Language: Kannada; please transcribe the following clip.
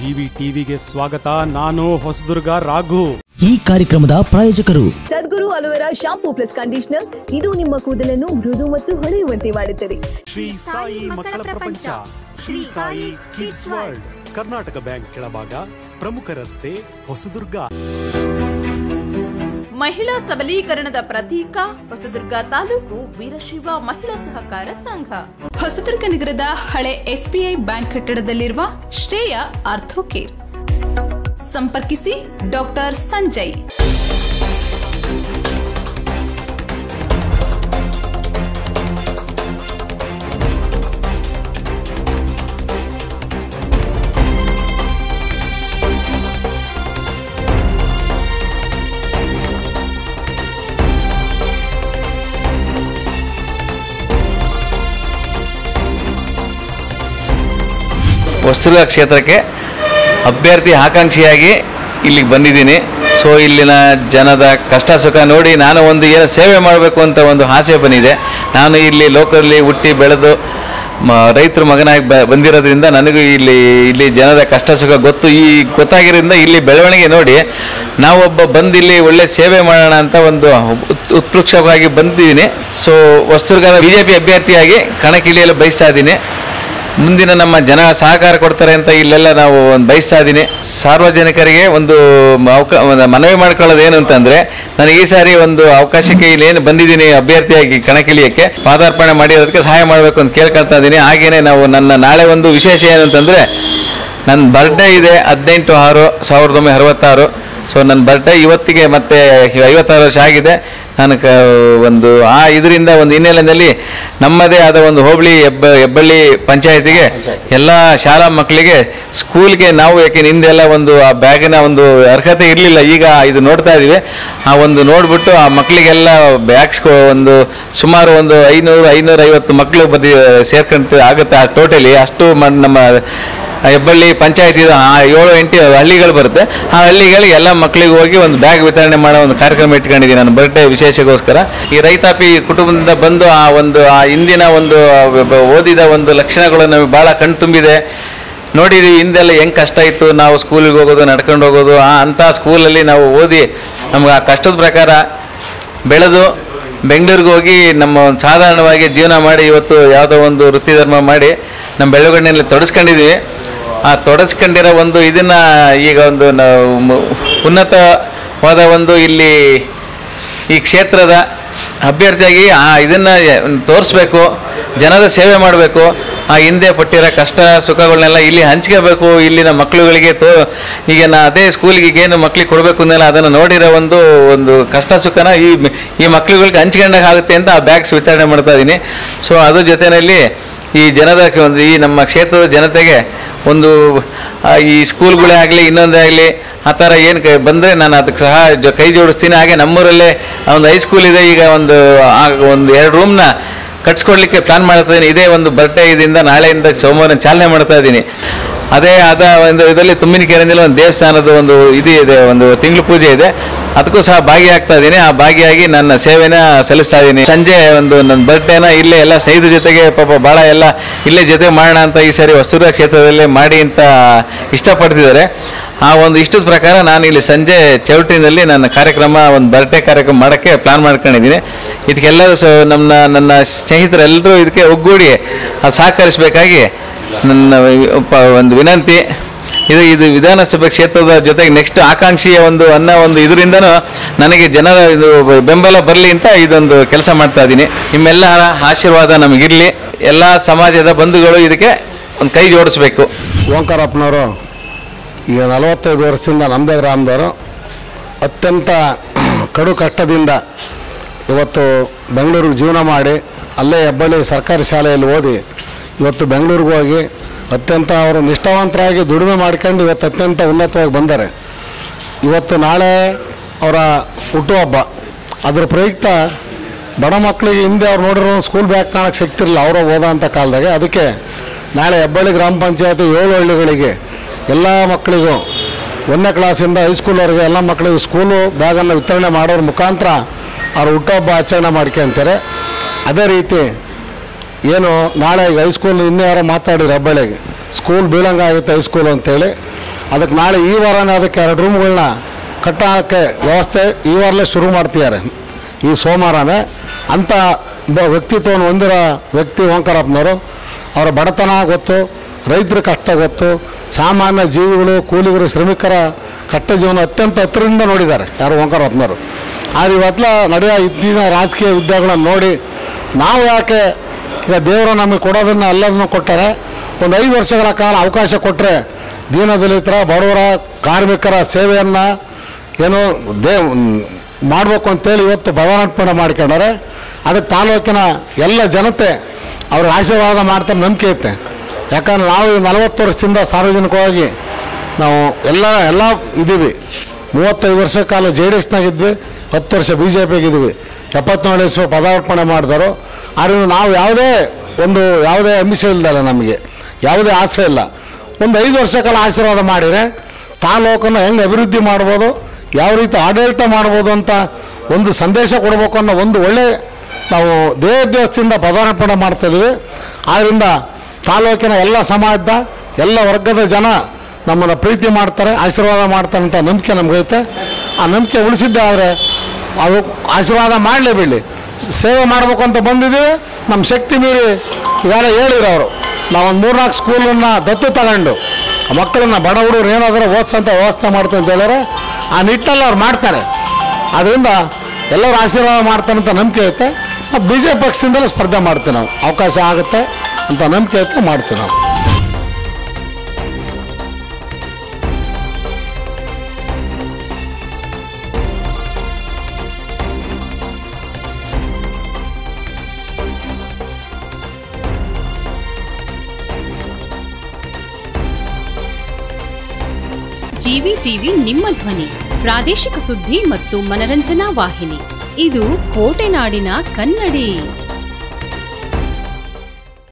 ಜಿವಿ ಟಿವಿಗೆ ಸ್ವಾಗತ ನಾನು ಹೊಸದುರ್ಗ ರಾಘು ಈ ಕಾರ್ಯಕ್ರಮದ ಪ್ರಾಯೋಜಕರು Sadguru aloe vera shampoo plus conditioner ಇದು ನಿಮ್ಮ ಕೂದಲನ್ನು ಮೃದು ಮತ್ತು ಹೊಳೆಯುವಂತೆ ಮಾಡುತ್ತದೆ ಶ್ರೀ ಸಾಯಿ ಮಕ್ಕಳ ಪ್ರಪಂಚ Shri Sai kids world Karnataka bank ಕೆಳಭಾಗ ಪ್ರಮುಖ ರಸ್ತೆ ಹೊಸದುರ್ಗ ಮಹಿಳಾ ಸಬಲೀಕರಣದ ಪ್ರತೀಕ ಹೊಸದುರ್ಗ ತಾಲೂಕು ವೀರಶೈವ ಮಹಿಳಾ ಸಹಕಾರ ಸಂಘ ಹೊಸದುರ್ಗ ನಗರದ ಹಳೆ ಎಸ್ಬಿಐ ಬ್ಯಾಂಕ್ ಕಟ್ಟಡದಲ್ಲಿರುವ ಶ್ರೇಯ ಆರ್ಥೋಕೇರ್ ಸಂಪರ್ಕಿಸಿ ಡಾಕ್ಟರ್ ಸಂಜಯ್ ಹೊಸದುರ್ಗ ಕ್ಷೇತ್ರಕ್ಕೆ ಅಭ್ಯರ್ಥಿ ಆಕಾಂಕ್ಷಿಯಾಗಿ ಇಲ್ಲಿಗೆ ಬಂದಿದ್ದೀನಿ ಸೊ ಇಲ್ಲಿನ ಜನದ ಕಷ್ಟ ಸುಖ ನೋಡಿ ನಾನು ಒಂದು ಏನು ಸೇವೆ ಮಾಡಬೇಕು ಅಂತ ಒಂದು ಆಸೆ ಬಂದಿದೆ ನಾನು ಇಲ್ಲಿ ಲೋಕಲ್ಲಿ ಹುಟ್ಟಿ ಬೆಳೆದು ಮ ರೈತರ ಮಗನಾಗಿ ಬ ಬಂದಿರೋದ್ರಿಂದ ನನಗೂ ಇಲ್ಲಿ ಇಲ್ಲಿ ಜನದ ಕಷ್ಟ ಸುಖ ಗೊತ್ತು ಈ ಗೊತ್ತಾಗಿರೋದ್ರಿಂದ ಇಲ್ಲಿ ಬೆಳವಣಿಗೆ ನೋಡಿ ನಾವೊಬ್ಬ ಬಂದು ಇಲ್ಲಿ ಒಳ್ಳೆ ಸೇವೆ ಮಾಡೋಣ ಅಂತ ಒಂದು ಉತ್- ಉತ್ಪ್ರೇಕ್ಷವಾಗಿ ಬಂದಿದ್ದೀನಿ ಸೊ ಹೊಸದುರ್ಗದ ಬಿ ಜೆ ಪಿ ಅಭ್ಯರ್ಥಿಯಾಗಿ ಕಣಕ್ಕಿಳಿಯಲು ಬಯಸ್ತಾ ಇದ್ದೀನಿ ಮುಂದಿನ ನಮ್ಮ ಜನ ಸಹಕಾರ ಕೊಡ್ತಾರೆ ಅಂತ ಇಲ್ಲೆಲ್ಲ ನಾವು ಒಂದು ಬಯಸ್ತಾ ಇದ್ದೀನಿ ಸಾರ್ವಜನಿಕರಿಗೆ ಒಂದು ಅವಕ ಒಂದು ಮನವಿ ಮಾಡ್ಕೊಳ್ಳೋದು ಏನು ಅಂತಂದ್ರೆ ನನಗೆ ಈ ಸಾರಿ ಒಂದು ಅವಕಾಶಕ್ಕೆ ಇಲ್ಲಿ ಏನು ಬಂದಿದ್ದೀನಿ ಅಭ್ಯರ್ಥಿಯಾಗಿ ಕಣಕ್ಕಿಳಿಯಕ್ಕೆ ಪಾದಾರ್ಪಣೆ ಮಾಡಿರೋದಕ್ಕೆ ಸಹಾಯ ಮಾಡಬೇಕು ಅಂತ ಕೇಳ್ಕೊಳ್ತಾ ಇದ್ದೀನಿ ಹಾಗೇನೆ ನಾವು ನನ್ನ ನಾಳೆ ಒಂದು ವಿಶೇಷ ಏನು ಅಂತಂದ್ರೆ ನನ್ನ ಬರ್ಡೇ ಇದೆ ಹದಿನೆಂಟು ಆರು ಸಾವಿರದ ಒಂಬೈನೂರ ಅರವತ್ತಾರು ಸೊ ನನ್ನ ಬರ್ಡೇ ಇವತ್ತಿಗೆ ಮತ್ತೆ ಐವತ್ತಾರು ವರ್ಷ ಆಗಿದೆ ನಾನು ಕ ಒಂದು ಆ ಇದರಿಂದ ಒಂದು ಹಿನ್ನೆಲೆಯಲ್ಲಿ ನಮ್ಮದೇ ಆದ ಒಂದು ಹೋಬಳಿ ಹೆಬ್ಬ ಹೆಬ್ಬಳ್ಳಿ ಪಂಚಾಯತಿಗೆ ಎಲ್ಲ ಶಾಲಾ ಮಕ್ಕಳಿಗೆ ಸ್ಕೂಲ್ಗೆ ನಾವು ಯಾಕೆ ಹಿಂದೆಲ್ಲ ಒಂದು ಆ ಬ್ಯಾಗಿನ ಒಂದು ಅರ್ಹತೆ ಇರಲಿಲ್ಲ ಈಗ ಇದು ನೋಡ್ತಾ ಇದ್ದೀವಿ ಆ ಒಂದು ನೋಡ್ಬಿಟ್ಟು ಆ ಮಕ್ಕಳಿಗೆಲ್ಲ ಬ್ಯಾಗ್ಸ್ ಒಂದು ಸುಮಾರು ಒಂದು ಐನೂರು ಐನೂರೈವತ್ತು ಮಕ್ಕಳು ಬದಿ ಸೇರ್ಕೊಂತ ಆಗುತ್ತೆ ಆ ಟೋಟಲಿ ಅಷ್ಟು ಮ- ನಮ್ಮ ಹೆಬ್ಬಳ್ಳಿ ಪಂಚಾಯತಿ ಆ ಏಳು ಎಂಟು ಹಳ್ಳಿಗಳು ಬರುತ್ತೆ ಆ ಹಳ್ಳಿಗಳಿಗೆ ಎಲ್ಲ ಮಕ್ಕಳಿಗೆ ಹೋಗಿ ಒಂದು ಬ್ಯಾಗ್ ವಿತರಣೆ ಮಾಡೋ ಒಂದು ಕಾರ್ಯಕ್ರಮ ಇಟ್ಕೊಂಡಿದ್ದೀನಿ ನಾನು ಬರ್ಡೇ ವಿಶೇಷಗೋಸ್ಕರ ಈ ರೈತಾಪಿ ಕುಟುಂಬದಿಂದ ಬಂದು ಆ ಒಂದು ಆ ಹಿಂದಿನ ಒಂದು ಒಬ್ಬ ಓದಿದ ಒಂದು ಲಕ್ಷಣಗಳು ನಮಗೆ ಭಾಳ ಕಣ್ತುಂಬಿದೆ ನೋಡಿದೀವಿ ಹಿಂದೆಲ್ಲ ಹೆಂಗೆ ಕಷ್ಟ ಇತ್ತು ನಾವು ಸ್ಕೂಲಿಗೆ ಹೋಗೋದು ನಡ್ಕೊಂಡು ಹೋಗೋದು ಆ ಅಂಥ ಸ್ಕೂಲಲ್ಲಿ ನಾವು ಓದಿ ನಮ್ಗೆ ಆ ಕಷ್ಟದ ಪ್ರಕಾರ ಬೆಳೆದು ಬೆಂಗಳೂರಿಗೆ ಹೋಗಿ ನಮ್ಮ ಒಂದು ಸಾಧಾರಣವಾಗಿ ಜೀವನ ಮಾಡಿ ಇವತ್ತು ಯಾವುದೋ ಒಂದು ವೃತ್ತಿ ಧರ್ಮ ಮಾಡಿ ನಮ್ಮ ಬೆಳವಣಿಗೆಯಲ್ಲಿ ತೊಡಸ್ಕೊಂಡಿದ್ದೀವಿ ಆ ತೊಡಸ್ಕೊಂಡಿರೋ ಒಂದು ಇದನ್ನು ಈಗ ಒಂದು ನಾವು ಮ- ಉನ್ನತವಾದ ಒಂದು ಇಲ್ಲಿ ಈ ಕ್ಷೇತ್ರದ ಅಭ್ಯರ್ಥಿಯಾಗಿ ಆ ಇದನ್ನು ತೋರಿಸ್ಬೇಕು ಜನದ ಸೇವೆ ಮಾಡಬೇಕು ಆ ಹಿಂದೆ ಪಟ್ಟಿರೋ ಕಷ್ಟ ಸುಖಗಳನ್ನೆಲ್ಲ ಇಲ್ಲಿ ಹಂಚ್ಕೋಬೇಕು ಇಲ್ಲಿನ ಮಕ್ಕಳುಗಳಿಗೆ ತೋ ಈಗ ನಾ ಅದೇ ಸ್ಕೂಲಿಗೆ ಏನು ಮಕ್ಳಿಗೆ ಕೊಡಬೇಕು ಅನ್ನಲ್ಲ ಅದನ್ನು ನೋಡಿರೋ ಒಂದು ಒಂದು ಕಷ್ಟ ಸುಖನ ಈ ಈ ಮಕ್ಳುಗಳಿಗೆ ಹಂಚ್ಕೊಂಡಾಗ ಆಗುತ್ತೆ ಅಂತ ಆ ಬ್ಯಾಗ್ಸ್ ವಿತರಣೆ ಮಾಡ್ತಾ ಇದ್ದೀನಿ ಸೊ ಅದ್ರ ಜೊತೆಯಲ್ಲಿ ಈ ಜನದ ಒಂದು ಈ ನಮ್ಮ ಕ್ಷೇತ್ರದ ಜನತೆಗೆ ಒಂದು ಆ, ಈ ಸ್ಕೂಲ್ಗಳೇ ಆಗಲಿ ಇನ್ನೊಂದೇ ಆಗಲಿ ಆ ಥರ ಏನು ಕೈ ಬಂದರೆ ನಾನು ಅದಕ್ಕೆ ಸಹ ಜೊ- ಕೈ ಜೋಡಿಸ್ತೀನಿ ಹಾಗೆ ನಮ್ಮೂರಲ್ಲೇ ಒಂದು ಹೈಸ್ಕೂಲ್ ಇದೆ ಈಗ ಒಂದು ಆ ಒಂದು ಎರಡು ರೂಮ್ನ ಕಟ್ಸ್ಕೊಡ್ಲಿಕ್ಕೆ ಪ್ಲಾನ್ ಮಾಡ್ತಾ ಇದ್ದೀನಿ ಇದೇ ಒಂದು ಬರ್ಡೇ ಇದರಿಂದ ನಾಳೆಯಿಂದ ಸೋಮವಾರ ಚಾಲನೆ ಮಾಡ್ತಾ ಇದ್ದೀನಿ ಅದೇ ಆದ ಒಂದು ಇದರಲ್ಲಿ ತುಂಬಿನ ಕೆರೆಯಲ್ಲಿ ಒಂದು ದೇವಸ್ಥಾನದ ಒಂದು ಇದು ಇದೆ ಒಂದು ತಿಂಗಳು ಪೂಜೆ ಇದೆ ಅದಕ್ಕೂ ಸಹ ಭಾಗಿಯಾಗ್ತಾ ಇದ್ದೀನಿ ಆ ಭಾಗಿಯಾಗಿ ನನ್ನ ಸೇವೆನ ಸಲ್ಲಿಸ್ತಾ ಇದ್ದೀನಿ ಸಂಜೆ ಒಂದು ನನ್ನ ಬರ್ಡೇನ ಇಲ್ಲೇ ಎಲ್ಲ ಸ್ನೇಹಿತರ ಜೊತೆಗೆ ಪಾಪ ಭಾಳ ಎಲ್ಲ ಇಲ್ಲೇ ಜೊತೆ ಮಾಡೋಣ ಅಂತ ಈ ಸಾರಿ ಹೊಸದುರ್ಗ ಕ್ಷೇತ್ರದಲ್ಲೇ ಮಾಡಿ ಅಂತ ಇಷ್ಟಪಡ್ತಿದ್ದಾರೆ ಆ ಒಂದು ಇಷ್ಟದ ಪ್ರಕಾರ ನಾನು ಇಲ್ಲಿ ಸಂಜೆ ಚೌಟಿನಲ್ಲಿ ನನ್ನ ಕಾರ್ಯಕ್ರಮ ಒಂದು ಬರ್ಡೇ ಕಾರ್ಯಕ್ರಮ ಮಾಡೋಕ್ಕೆ ಪ್ಲಾನ್ ಮಾಡ್ಕೊಂಡಿದ್ದೀನಿ ಇದಕ್ಕೆಲ್ಲರೂ ಸ ನಮ್ಮ ನನ್ನ ಸ್ನೇಹಿತರೆಲ್ಲರೂ ಇದಕ್ಕೆ ಒಗ್ಗೂಡಿ ಅದು ಸಹಕರಿಸಬೇಕಾಗಿ ನನ್ನ ಪ- ಒಂದು ವಿನಂತಿ ಇದು ಇದು ವಿಧಾನಸಭೆ ಕ್ಷೇತ್ರದ ಜೊತೆಗೆ ನೆಕ್ಸ್ಟ್ ಆಕಾಂಕ್ಷಿಯ ಒಂದು ಅನ್ನೋ ಒಂದು ಇದರಿಂದನೂ ನನಗೆ ಜನರ ಇದು ಬೆಂಬಲ ಬರಲಿ ಅಂತ ಇದೊಂದು ಕೆಲಸ ಮಾಡ್ತಾ ಇದ್ದೀನಿ ನಿಮ್ಮೆಲ್ಲರ ಆಶೀರ್ವಾದ ನಮಗಿರಲಿ ಎಲ್ಲ ಸಮಾಜದ ಬಂಧುಗಳು ಇದಕ್ಕೆ ಒಂದು ಕೈ ಜೋಡಿಸ್ಬೇಕು ಓಂಕಾರಪ್ಪನವರು ಈಗ ನಲವತ್ತೈದು ವರ್ಷದಿಂದ ನಮ್ಮದೇ ಗ್ರಾಮದವರು ಅತ್ಯಂತ ಕಡು ಕಷ್ಟದಿಂದ ಇವತ್ತು ಬೆಂಗಳೂರಿಗೆ ಜೀವನ ಮಾಡಿ ಅಲ್ಲೇ ಹೆಬ್ಬಳ್ಳಿ ಸರ್ಕಾರಿ ಶಾಲೆಯಲ್ಲಿ ಓದಿ ಇವತ್ತು ಬೆಂಗಳೂರಿಗೆ ಹೋಗಿ ಅತ್ಯಂತ ಅವರು ನಿಷ್ಠಾವಂತರಾಗಿ ದುಡಿಮೆ ಮಾಡ್ಕೊಂಡು ಇವತ್ತು ಅತ್ಯಂತ ಉನ್ನತವಾಗಿ ಬಂದ್ದಾರೆ ಇವತ್ತು ನಾಳೆ ಅವರ ಹುಟ್ಟುಹಬ್ಬ ಅದ್ರ ಪ್ರಯುಕ್ತ ಬಡ ಮಕ್ಕಳಿಗೆ ಹಿಂದೆ ಅವ್ರು ನೋಡಿರೋ ಸ್ಕೂಲ್ ಬ್ಯಾಗ್ ಕಾಣಕ್ಕೆ ಸಿಗ್ತಿರಲಿಲ್ಲ ಅವರು ಓದೋಂಥ ಕಾಲದಾಗೆ ಅದಕ್ಕೆ ನಾಳೆ ಹೆಬ್ಬಳ್ಳಿ ಗ್ರಾಮ ಪಂಚಾಯತಿ ಏಳು ಹಳ್ಳಿಗಳಿಗೆ ಎಲ್ಲ ಮಕ್ಕಳಿಗೂ ಒಂದನೇ ಕ್ಲಾಸಿಂದ ಹೈಸ್ಕೂಲ್ವರೆಗೆ ಎಲ್ಲ ಮಕ್ಕಳಿಗೂ ಸ್ಕೂಲು ಬ್ಯಾಗನ್ನು ವಿತರಣೆ ಮಾಡೋರ ಮುಖಾಂತರ ಅವ್ರ ಹುಟ್ಟುಹಬ್ಬ ಆಚರಣೆ ಮಾಡ್ಕೊಂತಾರೆ ಅದೇ ರೀತಿ ಏನು ನಾಳೆ ಈಗ ಹೈಸ್ಕೂಲ್ ಇನ್ನೇ ಯಾರೋ ಮಾತಾಡಿದ್ರು ಹೆಬ್ಬಳ್ಳಿಗೆ ಸ್ಕೂಲ್ ಬೀಳಂಗಾಗುತ್ತೆ ಹೈಸ್ಕೂಲ್ ಅಂತೇಳಿ ಅದಕ್ಕೆ ನಾಳೆ ಈ ವಾರನೇ ಅದಕ್ಕೆ ಎರಡು ರೂಮ್ಗಳನ್ನ ಕಟ್ಟೋಕ್ಕೆ ವ್ಯವಸ್ಥೆ ಈ ವಾರಲೇ ಶುರು ಮಾಡ್ತಿದ್ದಾರೆ ಈ ಸೋಮವಾರನೇ ಅಂಥ ಬ ವ್ಯಕ್ತಿತ್ವವನ್ನು ಹೊಂದಿರೋ ವ್ಯಕ್ತಿ ಓಂಕಾರಪ್ಪನವರು ಅವರ ಬಡತನ ಗೊತ್ತು ರೈತರ ಕಷ್ಟ ಗೊತ್ತು ಸಾಮಾನ್ಯ ಜೀವಿಗಳು ಕೂಲಿಗರು ಶ್ರಮಿಕರ ಕಷ್ಟ ಜೀವನ ಅತ್ಯಂತ ಹತ್ತಿರದಿಂದ ನೋಡಿದ್ದಾರೆ ಯಾರು ಓಂಕಾರಪ್ಪನವರು ಆದ್ರೆ ಇವತ್ಲ ನಡೆಯೋ ಇತ್ತೀಚಿನ ರಾಜಕೀಯ ವಿದ್ಯೆಗಳನ್ನು ನೋಡಿ ನಾವು ಯಾಕೆ ಈಗ ದೇವರು ನಮಗೆ ಕೊಡೋದನ್ನು ಎಲ್ಲದನ್ನು ಕೊಟ್ಟರೆ ಒಂದು ಐದು ವರ್ಷಗಳ ಕಾಲ ಅವಕಾಶ ಕೊಟ್ಟರೆ ದೀನದಲಿತರ ಬಡವರ ಕಾರ್ಮಿಕರ ಸೇವೆಯನ್ನು ಏನು ದೇ ಮಾಡಬೇಕು ಅಂತೇಳಿ ಇವತ್ತು ಭಗವನಾರ್ಪಣೆ ಮಾಡ್ಕೊಂಡಾರೆ ಅದಕ್ಕೆ ತಾಲೂಕಿನ ಎಲ್ಲ ಜನತೆ ಅವ್ರ ಆಶೀರ್ವಾದ ಮಾಡ್ತಾರೆ ನಂಬಿಕೆ ಐತೆ ಯಾಕಂದ್ರೆ ನಾವು ಈ ನಲವತ್ತು ವರ್ಷದಿಂದ ಸಾರ್ವಜನಿಕವಾಗಿ ನಾವು ಎಲ್ಲ ಎಲ್ಲ ಇದ್ದೀವಿ ಮೂವತ್ತೈದು ವರ್ಷ ಕಾಲ ಜೆ ಡಿ ಎಸ್ನಾಗಿದ್ವಿ ಹತ್ತು ವರ್ಷ ಬಿ ಜೆ ಪಿಗಿದ್ವಿ ಎಪ್ಪತ್ತೇಳು ಇಸ್ವಿ ಪದಾರ್ಪಣೆ ಮಾಡಿದರು ಆದ್ದರಿಂದ ನಾವು ಯಾವುದೇ ಒಂದು ಯಾವುದೇ ಅಂಶ ಇಲ್ದಲ್ಲ ನಮಗೆ ಯಾವುದೇ ಆಸೆ ಇಲ್ಲ ಒಂದು ಐದು ವರ್ಷ ಕಾಲ ಆಶೀರ್ವಾದ ಮಾಡಿದರೆ ತಾಲೂಕನ್ನು ಹೆಂಗೆ ಅಭಿವೃದ್ಧಿ ಮಾಡ್ಬೋದು ಯಾವ ರೀತಿ ಆಡಳಿತ ಮಾಡ್ಬೋದು ಅಂತ ಒಂದು ಸಂದೇಶ ಕೊಡಬೇಕು ಅನ್ನೋ ಒಂದು ಒಳ್ಳೆ ನಾವು ದೇವೋದ್ಯೋಗದಿಂದ ಪದಾರ್ಪಣೆ ಮಾಡ್ತಾಯಿದ್ವಿ ಆದ್ದರಿಂದ ತಾಲೂಕಿನ ಎಲ್ಲ ಸಮಾಜದ ಎಲ್ಲ ವರ್ಗದ ಜನ ನಮ್ಮನ್ನು ಪ್ರೀತಿ ಮಾಡ್ತಾರೆ ಆಶೀರ್ವಾದ ಮಾಡ್ತಾರೆ ಅಂತ ನಂಬಿಕೆ ನಮಗೈತೆ ಆ ನಂಬಿಕೆ ಉಳಿಸಿದ್ದೆ ಆದರೆ ಅದು ಆಶೀರ್ವಾದ ಮಾಡಲೇ ಬಿಡಲಿ ಸೇವೆ ಮಾಡಬೇಕು ಅಂತ ಬಂದಿದ್ದೀವಿ ನಮ್ಮ ಶಕ್ತಿ ಮೀರಿ ಇವೆಲ್ಲ ಹೇಳಿದ್ರು ಅವರು ನಾವೊಂದು ಮೂರ್ನಾಲ್ಕು ಸ್ಕೂಲನ್ನು ದತ್ತು ತಗೊಂಡು ಆ ಮಕ್ಕಳನ್ನ ಬಡ ಹುಡುಗರು ಏನಾದರೂ ಓದಿಸೋಂಥ ವ್ಯವಸ್ಥೆ ಮಾಡ್ತೀವಿ ಅಂತ ಹೇಳಿದ್ರೆ ಆ ನಿಟ್ಟಲ್ಲಿ ಅವ್ರು ಮಾಡ್ತಾರೆ ಅದರಿಂದ ಎಲ್ಲರೂ ಆಶೀರ್ವಾದ ಮಾಡ್ತಾರೆ ಅಂತ ನಂಬಿಕೆ ಐತೆ ಮತ್ತು ಬಿ ಜೆ ಪಕ್ಷದಿಂದಲೇ ಸ್ಪರ್ಧೆ ಮಾಡ್ತೀವಿ ನಾವು ಅವಕಾಶ ಆಗುತ್ತೆ ಅಂತ ನಂಬಿಕೆ ಐತೆ ಮಾಡ್ತೀವಿ ನಾವು ಜಿವಿ ಟಿವಿ ನಿಮ್ಮ ಧ್ವನಿ ಪ್ರಾದೇಶಿಕ ಸುದ್ದಿ ಮತ್ತು ಮನರಂಜನಾ ವಾಹಿನಿ ಇದು ಕೋಟೆನಾಡಿನ ಕನ್ನಡಿ